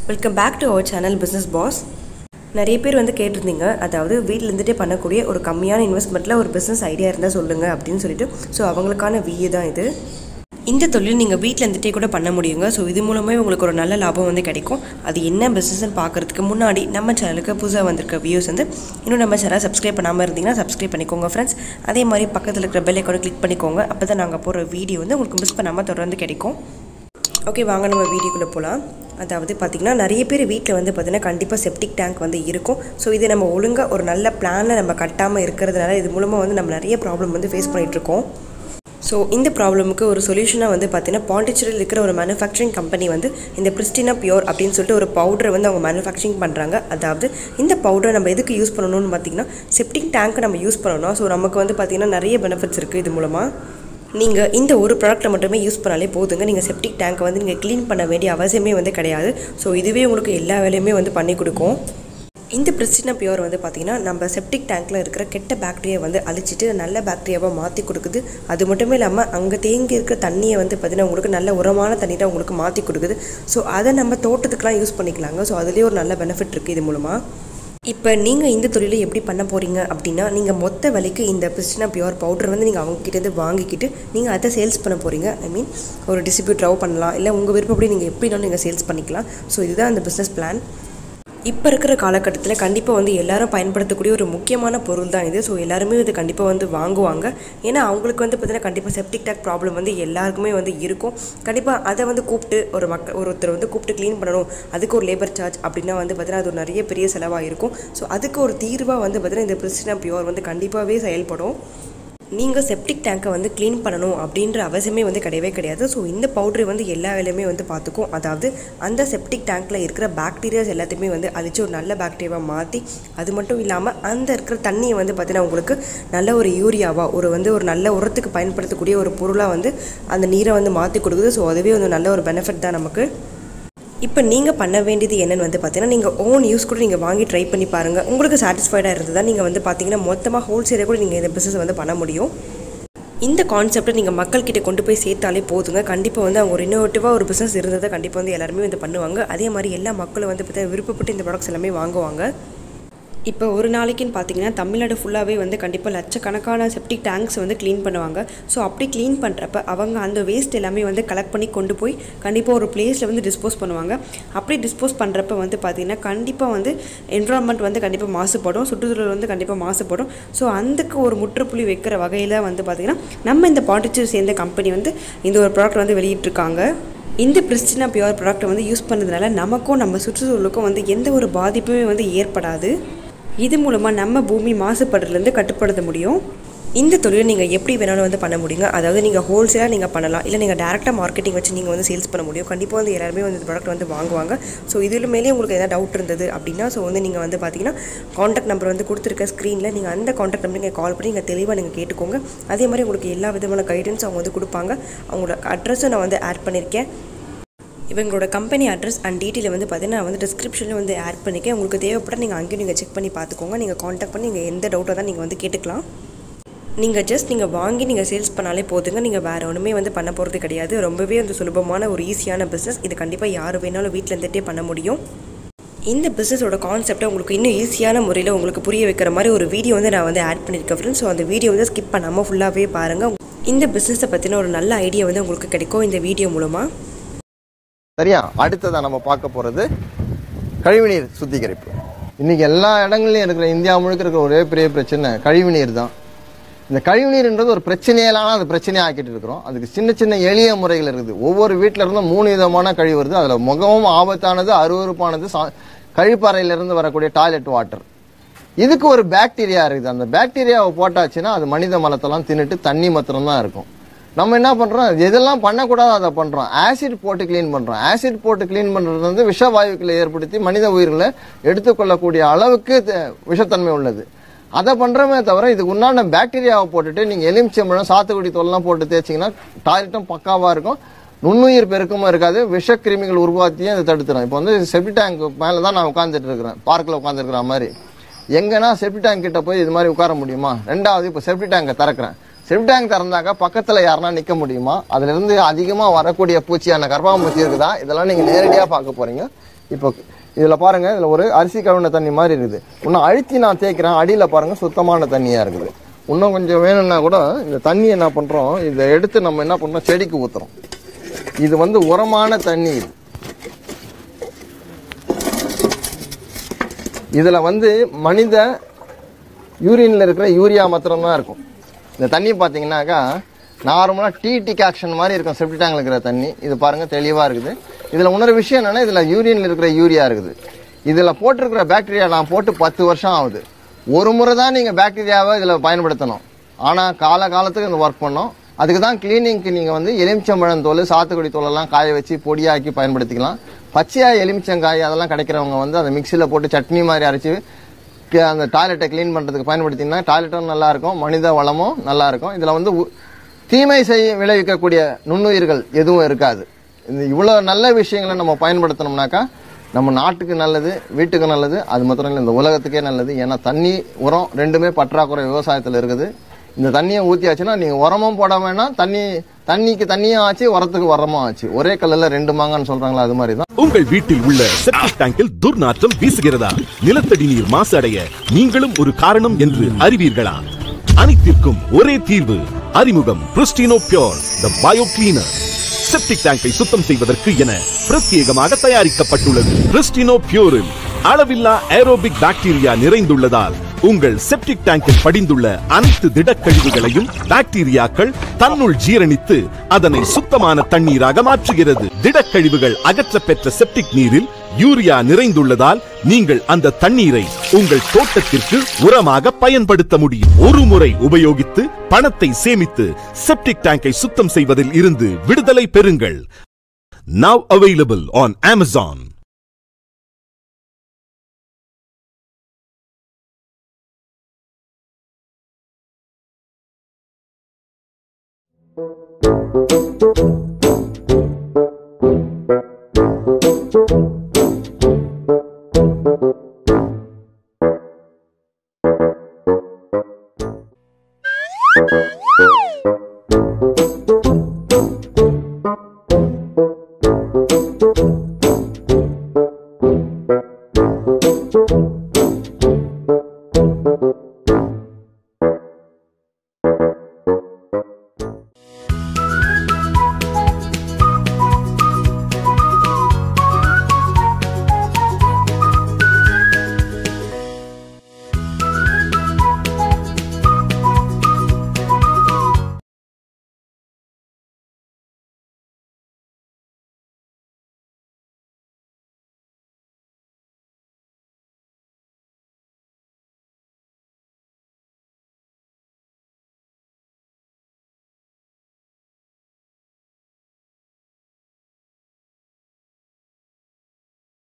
Welcome back to our channel business boss நிறைய பேர் வந்து கேட்டிருந்தீங்க அதாவது வீட்டில் இருந்துகிட்டே பண்ணக்கூடிய ஒரு கம்மியான இன்வெஸ்ட்மெண்ட்டில் ஒரு பிஸ்னஸ் ஐடியா இருந்தால் சொல்லுங்கள் அப்படின்னு சொல்லிட்டு ஸோ அவங்களுக்கான விஏ தான் இது இந்த தொழில் நீங்கள் வீட்டில் இருந்துகிட்டே கூட பண்ண முடியுங்க ஸோ இது மூலமே உங்களுக்கு ஒரு நல்ல லாபம் வந்து கிடைக்கும் அது என்ன பிஸ்னஸ்னு பார்க்குறதுக்கு முன்னாடி நம்ம சேனலுக்கு புதுசாக வந்திருக்க வியூஸ் வந்து இன்னும் நம்ம சேனல் சப்ஸ்கிரைப் பண்ணாமல் இருந்தீங்கன்னா சப்ஸ்கிரைப் பண்ணிக்கோங்க ஃப்ரெண்ட்ஸ் அதே மாதிரி பக்கத்தில் இருக்கிற பெல் ஐக்கானை கிளிக் பண்ணிக்கோங்க அப்போ தான் நாங்கள் போகிற வீடியோ வந்து உங்களுக்கு மிஸ் பண்ணாமல் தொடர்ந்து கிடைக்கும் ஓகே வாங்க நம்ம வீடியோக்குள்ளே போகலாம் அதாவது பார்த்திங்கன்னா நிறைய பேர் வீட்டில் வந்து பார்த்திங்கன்னா கண்டிப்பாக செப்டிக் டேங்க் வந்து இருக்கும் ஸோ இது நம்ம ஒழுங்காக ஒரு நல்ல பிளானில் நம்ம கட்டாமல் இருக்கிறதுனால இது மூலமாக வந்து நம்ம நிறைய ப்ராப்ளம் வந்து ஃபேஸ் பண்ணிகிட்ருக்கோம் ஸோ இந்த ப்ராப்ளமுக்கு ஒரு சொல்யூஷனாக வந்து பார்த்திங்கன்னா பாண்டிச்சேரியில் இருக்கிற ஒரு மேனுஃபேக்சரிங் கம்பெனி வந்து இந்த பிரிஸ்டினா பியோர் அப்படின்னு சொல்லிட்டு ஒரு பவுடரை வந்து அவங்க மேனுஃபேக்சரிங் பண்ணுறாங்க அதாவது இந்த பவுடரை நம்ம எதுக்கு யூஸ் பண்ணணும்னு பார்த்திங்கன்னா செப்டிக் டேங்க் நம்ம யூஸ் பண்ணணும் ஸோ நமக்கு வந்து பார்த்திங்கன்னா நிறைய பெனிஃபிட்ஸ் இருக்குது இது மூலமாக நீங்கள் இந்த ஒரு ப்ராடக்ட்டை மட்டுமே யூஸ் பண்ணாலே போதுங்க நீங்கள் செப்டிக் டேங்க்கை வந்து நீங்கள் க்ளீன் பண்ண வேண்டிய அவசியமே வந்து கிடையாது ஸோ இதுவே உங்களுக்கு எல்லா வேலையுமே வந்து பண்ணி கொடுக்கும் இந்த பிரிஸ்டினா பியூர் வந்து பார்த்திங்கன்னா நம்ம செப்டிக் டேங்க்கில் இருக்கிற கெட்ட பாக்டீரியா வந்து அழிச்சிட்டு நல்ல பாக்டீரியாவாக மாற்றி கொடுக்குது அது மட்டுமே இல்லாமல் அங்கே தேங்கி இருக்கிற தண்ணியை வந்து பார்த்திங்கன்னா உங்களுக்கு நல்ல உரமான தண்ணி தான் உங்களுக்கு மாற்றி கொடுக்குது ஸோ அதை நம்ம தோட்டத்துக்குலாம் யூஸ் பண்ணிக்கலாங்க ஸோ அதுலேயே ஒரு நல்ல பெனிஃபிட் இருக்குது இது மூலமாக இப்போ நீங்கள் இந்த தொழிலை எப்படி பண்ண போகிறீங்க அப்படின்னா நீங்கள் மொத்த விலைக்கு இந்த பிரிஸ்டினா பியூர் பவுடர் வந்து நீங்கள் அவங்கக்கிட்டேருந்து வாங்கிக்கிட்டு நீங்கள் அதை சேல்ஸ் பண்ண போகிறீங்க ஐ மீன் ஒரு டிஸ்ட்ரிபியூட்டராகவும் பண்ணலாம் இல்லை உங்கள் விருப்பப்படி நீங்கள் எப்படினாலும் நீங்கள் சேல்ஸ் பண்ணிக்கலாம் ஸோ இதுதான் அந்த பிஸ்னஸ் பிளான் இப்போ இருக்கிற காலகட்டத்தில் கண்டிப்பாக வந்து எல்லாரும் பயன்படுத்தக்கூடிய ஒரு முக்கியமான பொருள் தான் இது ஸோ எல்லாருமே இது கண்டிப்பாக வந்து வாங்குவாங்க ஏன்னா அவங்களுக்கு வந்து பார்த்தீங்கன்னா கண்டிப்பாக செப்டிக் டேக் ப்ராப்ளம் வந்து எல்லாருக்குமே வந்து இருக்கும் கண்டிப்பாக அதை வந்து கூப்பிட்டு ஒரு மக்கள் ஒருத்தர் வந்து கூப்பிட்டு க்ளீன் பண்ணணும் அதுக்கு ஒரு லேபர் சார்ஜ் அப்படின்னா வந்து பார்த்தீங்கன்னா அது ஒரு நிறைய பெரிய செலவாக இருக்கும் ஸோ அதுக்கு ஒரு தீர்வாக வந்து பார்த்தீங்கன்னா இந்த பிரிஸ்டினா பியூர் வந்து கண்டிப்பாகவே செயல்படும் நீங்கள் செப்டிக் டேங்கை வந்து க்ளீன் பண்ணணும் அப்படின்ற அவசியமே வந்து கிடையவே கிடையாது ஸோ இந்த பவுட்ரு வந்து எல்லா வேலையுமே வந்து பார்த்துக்கும் அதாவது அந்த செப்டிக் டேங்க்கில் இருக்கிற பாக்டீரியாஸ் எல்லாத்தையுமே வந்து அழிச்சு ஒரு நல்ல பாக்டீரியாவாக மாற்றி அது மட்டும் இல்லாமல் அந்த இருக்கிற தண்ணியை வந்து பார்த்தீங்கன்னா உங்களுக்கு நல்ல ஒரு யூரியாவாக ஒரு வந்து ஒரு நல்ல உரத்துக்கு பயன்படுத்தக்கூடிய ஒரு பொருளாக வந்து அந்த நீரை வந்து மாற்றி கொடுக்குது ஸோ அதுவே வந்து நல்ல ஒரு பெனிஃபிட் தான் நமக்கு இப்போ நீங்கள் பண்ண வேண்டியது என்னென்னு வந்து பார்த்தீங்கன்னா நீங்கள் ஓன் யூஸ் கூட நீங்கள் வாங்கி ட்ரை பண்ணி பாருங்கள் உங்களுக்கு சாட்டிஸ்ஃபைடாக இருந்ததா நீங்கள் வந்து பார்த்தீங்கன்னா மொத்தமாக ஹோல்சேலாக கூட நீங்கள் இந்த பிஸ்னஸ் வந்து பண்ண முடியும் இந்த கான்செப்டை நீங்கள் மக்கள்கிட்ட கொண்டு போய் சேர்த்தாலே போதுங்க கண்டிப்பாக வந்து அவங்க ஒரு இன்னோவேட்டிவாக ஒரு பிஸ்னஸ் இருந்ததை கண்டிப்பாக வந்து எல்லாருமே வந்து பண்ணுவாங்க அதே மாதிரி எல்லா மக்களும் வந்து பார்த்தா விருப்பப்பட்டு இந்த ப்ராடக்ட்ஸ் எல்லாமே வாங்குவாங்க இப்போ ஒரு நாளைக்குன்னு பார்த்தீங்கன்னா தமிழ்நாடு ஃபுல்லாகவே வந்து கண்டிப்பாக லட்சக்கணக்கான செப்டிக் டேங்க்ஸ் வந்து க்ளீன் பண்ணுவாங்க ஸோ அப்படி க்ளீன் பண்ணுறப்ப அவங்க அந்த வேஸ்ட் எல்லாமே வந்து கலெக்ட் பண்ணி கொண்டு போய் கண்டிப்பாக ஒரு பிளேஸில் வந்து டிஸ்போஸ் பண்ணுவாங்க அப்படி டிஸ்போஸ் பண்ணுறப்ப வந்து பார்த்திங்கன்னா கண்டிப்பாக வந்து என்வரான்மெண்ட் வந்து கண்டிப்பாக மாசுபடும் சுற்றுச்சூழல் வந்து கண்டிப்பாக மாசுபடும் ஸோ அதுக்கு ஒரு முற்றுப்புள்ளி வைக்கிற வகையில் வந்து பார்த்திங்கன்னா நம்ம இந்த பாண்டிச்சேரி சேர்ந்த கம்பெனி வந்து இந்த ஒரு ப்ராடக்ட் வந்து வெளியிட்டிருக்காங்க இந்த பிரிஸ்டினா பியூர் ப்ராடக்ட்டை வந்து யூஸ் பண்ணதுனால நமக்கும் நம்ம சுற்றுச்சூழலுக்கும் வந்து எந்த ஒரு பாதிப்புமே வந்து ஏற்படாது இது மூலமாக நம்ம பூமி மாசுபடுறதுலேருந்து கட்டுப்படுத்த முடியும் இந்த தொழிலை நீங்கள் எப்படி வேணாலும் வந்து பண்ண முடியுங்க அதாவது நீங்கள் ஹோல்சேலாக நீங்கள் பண்ணலாம் இல்லை நீங்கள் டேரெக்டாக மார்க்கெட்டிங் வச்சு நீங்கள் வந்து சேல்ஸ் பண்ண முடியும் கண்டிப்பாக வந்து எல்லாருமே வந்து இந்த ப்ராடக்ட் வந்து வாங்குவாங்க ஸோ இதில் மேலே உங்களுக்கு எதாவது டவுட் இருந்தது அப்படின்னா ஸோ வந்து நீங்கள் வந்து பார்த்தீங்கன்னா காண்டாக்ட் நம்பர் வந்து கொடுத்துருக்க ஸ்க்ரீனில் நீங்கள் அந்த காண்டாக்ட் நம்பர் நீங்கள் கால் பண்ணி நீங்கள் தெளிவாக நீங்கள் கேட்டுக்கோங்க அதே மாதிரி உங்களுக்கு எல்லா விதமான கைடன்ஸ் அவங்க வந்து கொடுப்பாங்க அவங்களோட அட்ரஸை நான் வந்து ஆட் பண்ணியிருக்கேன் இவங்களோட கம்பெனி அட்ரஸ் அண்ட் டீட்டெயில் வந்து பார்த்தீங்கன்னா நான் வந்து டிஸ்கிரிப்ஷனில் வந்து ஆட் பண்ணிக்கேன் உங்களுக்கு தேவைப்பட நீங்கள் அங்கேயும் நீங்கள் செக் பண்ணி பார்த்துக்கோங்க நீங்கள் காண்டாக்ட் பண்ணி நீங்கள் எந்த டவுட்டாக தான் நீங்கள் வந்து கேட்டுக்கலாம் நீங்கள் ஜஸ்ட் நீங்கள் வாங்கி நீங்கள் சேல்ஸ் பண்ணாலே போதுங்க நீங்கள் வேறு ஒன்றுமே வந்து பண்ண போகிறது கிடையாது ரொம்பவே வந்து சுலபமான ஒரு ஈஸியான பிஸ்னஸ் இது கண்டிப்பாக யார் வேணாலும் வீட்டில் இருந்துகிட்டே பண்ண முடியும் இந்த பிஸ்னஸோட கான்செப்டை உங்களுக்கு இன்னும் ஈஸியான முறையில் உங்களுக்கு புரிய வைக்கிற மாதிரி ஒரு வீடியோ வந்து நான் வந்து ஆட் பண்ணியிருக்கேன் ஃப்ரெண்ட்ஸ் ஸோ அந்த வீடியோ வந்து ஸ்கிப் பண்ணாமல் ஃபுல்லாகவே பாருங்கள் இந்த பிஸ்னஸை பற்றின ஒரு நல்ல ஐடியா வந்து உங்களுக்கு கிடைக்கும் இந்த வீடியோ மூலமாக சரியா அடுத்ததான் நம்ம பார்க்க போறது கழிவுநீர் சுத்திகரிப்பு இன்னைக்கு எல்லா இடங்கள்லயும் இருக்கிற இந்தியா முழுக்க இருக்கிற ஒரே பெரிய பிரச்சனை கழிவுநீர் தான் இந்த கழிவுநீர்ன்றது ஒரு பிரச்சனையிலான அது பிரச்சனையை ஆக்கிட்டு இருக்கிறோம் அதுக்கு சின்ன சின்ன எளிய முறைகள் இருக்குது ஒவ்வொரு வீட்டில இருந்தும் மூணு விதமான கழிவு வருது அதுல மிகவும் ஆபத்தானது அருவறுப்பானது சா- கழிப்பறையில இருந்து வரக்கூடிய டாய்லெட் வாட்டர் இதுக்கு ஒரு பாக்டீரியா இருக்குது அந்த பாக்டீரியாவை போட்டாச்சுன்னா அது மனித மலத்தெல்லாம் தின்னுட்டு தண்ணி மாத்திரம் தான் இருக்கும் நம்ம என்ன பண்றோம் எதெல்லாம் பண்ணக்கூடாது அதை பண்றோம் ஆசிட் போட்டு க்ளீன் பண்றோம் ஆசிட் போட்டு க்ளீன் பண்றது வந்து விஷவாயுக்களை ஏற்படுத்தி மனித உயிர்களை எடுத்துக்கொள்ளக்கூடிய அளவுக்கு த- விஷத்தன்மை உள்ளது அதை பண்றோமே தவிர இதுக்கு உண்டான பாக்டீரியாவை போட்டுட்டு நீங்க எலுமிச்சம்பழம் சாத்துக்குடி தோல்லாம் போட்டு தேய்ச்சிங்கன்னா டாய்லெட்டும் பக்காவா இருக்கும் நுண்ணுயிர் பெருக்கமும் இருக்காது விஷ கிருமிகள் உருவாத்தியும் அதை தடுத்துரும் இப்போ வந்து செப்டி டேங்க் மேல தான் நான் உட்காந்துட்டு இருக்கிறேன் பார்க்கில் உட்காந்துருக்கிற மாதிரி எங்கன்னா செப்டி டேங்க் கிட்ட போய் இது மாதிரி உட்கார முடியுமா ரெண்டாவது இப்போ செப்டி டேங்கை திறக்கிறேன் செப்டி டேங்க் திறந்தாக்க பக்கத்துல யாருன்னா நிக்க முடியுமா அதுல இருந்து அதிகமா வரக்கூடிய பூச்சியான கர்ப்பாம்பூச்சி இருக்குதா இதெல்லாம் நீங்க நேரடியா பார்க்க போறீங்க இப்போ இதில் பாருங்க இதில் ஒரு அரிசி கழுவின தண்ணி மாதிரி இருக்குது இன்னும் அழுத்தி நான் தேய்க்கிறேன் அடியில் பாருங்க சுத்தமான தண்ணியாக இருக்குது இன்னும் கொஞ்சம் வேணும்னா கூட இந்த தண்ணி என்ன பண்ணுறோம் இதை எடுத்து நம்ம என்ன பண்ணுறோம் செடிக்கு ஊற்றுறோம் இது வந்து உரமான தண்ணி இது இதில் வந்து மனித யூரினில் இருக்கிற யூரியா மாத்திரம்தான் இருக்கும் இந்த தண்ணி பார்த்தீங்கன்னாக்கா நார்மலாக டீ டிகாக்ஷன் மாதிரி இருக்கும் செப்டி டேங்கில் இருக்கிற தண்ணி இது பாருங்கள் தெளிவாக இருக்குது இதில் இன்னொரு விஷயம் என்னென்னா இதில் யூரினில் இருக்கிற யூரியா இருக்குது இதில் போட்டிருக்கிற பாக்டீரியா நான் போட்டு பத்து வருஷம் ஆகுது ஒரு முறை தான் நீங்கள் பாக்டீரியாவை இதில் பயன்படுத்தணும் ஆனால் கால காலத்துக்கு இந்த ஒர்க் பண்ணோம் அதுக்கு தான் கிளீனிங்க்கு நீங்கள் வந்து எலுமிச்சம்பழம் தோல் சாத்துக்குடி தோலெல்லாம் காய வச்சு பொடியாக்கி பயன்படுத்திக்கலாம் பச்சையாக எலுமிச்சங்காய் அதெல்லாம் கிடைக்கிறவங்க வந்து அதை மிக்சியில் போட்டு சட்னி மாதிரி அரைச்சி க- அந்த டாய்லெட்டை க்ளீன் பண்ணுறதுக்கு பயன்படுத்தினா டாய்லெட்டும் நல்லா இருக்கும் மனித வளமும் நல்லா இருக்கும் இதில் வந்து உ- தீமை செய்ய விளைவிக்கக்கூடிய நுண்ணுயிர்கள் எதுவும் இருக்காது இந்த இவ்வளோ நல்ல விஷயங்களை நம்ம பயன்படுத்தினோம்னாக்கா நம்ம நாட்டுக்கு நல்லது வீட்டுக்கு நல்லது அது மாத்திரம் இல்லை இந்த உலகத்துக்கே நல்லது ஏன்னா தண்ணி உரம் ரெண்டுமே பற்றாக்குறை விவசாயத்தில் இருக்குது இந்த தண்ணியை ஊற்றியாச்சுன்னா நீங்கள் உரமும் போட வேணாம் தண்ணி தண்ணிக்கு தண்ணியும் ஆச்சு உரத்துக்கு உரமும் ஆச்சு ஒரே கல்லில் ரெண்டு மாங்கன்னு சொல்கிறாங்களா அது மாதிரி தான் உங்கள் வீட்டில் உள்ள செப்டிக் டேங்கில் துர்நாற்றம் வீசுகிறதா நிலத்தடி நீர் மாசு அடைய நீங்களும் ஒரு காரணம் என்று அறிவீர்களா அனைத்திற்கும் ஒரே தீர்வு அறிமுகம் Pristino pure the bio cleaner septic டேங்கை சுத்தம் செய்வதற்கு என பிரத்யேகமாக தயாரிக்கப்பட்டுள்ளது பிரிஸ்டினோ பியூரில் அளவில்லா ஏரோபிக் பாக்டீரியா நிறைந்துள்ளதால் உங்கள் செப்டிக் டேங்கில் படிந்துள்ள அனைத்து திடக்கழிவுகளையும் பாக்டீரியாக்கள் தன்னுள் ஜீரணித்து அதனை சுத்தமான தண்ணீராக மாற்றுகிறது திடக்கழிவுகள் அகற்றப்பெற்ற செப்டிக் நீரில் யூரியா நிறைந்துள்ளதால் நீங்கள் அந்த தண்ணீரை உங்கள் தோட்டத்திற்கு உரமாக பயன்படுத்த முடியும் ஒரு முறை உபயோகித்து பணத்தை சேமித்து செப்டிக் டேங்கை சுத்தம் செய்வதில் இருந்து விடுதலை பெறுங்கள் Now available on Amazon. Thank you.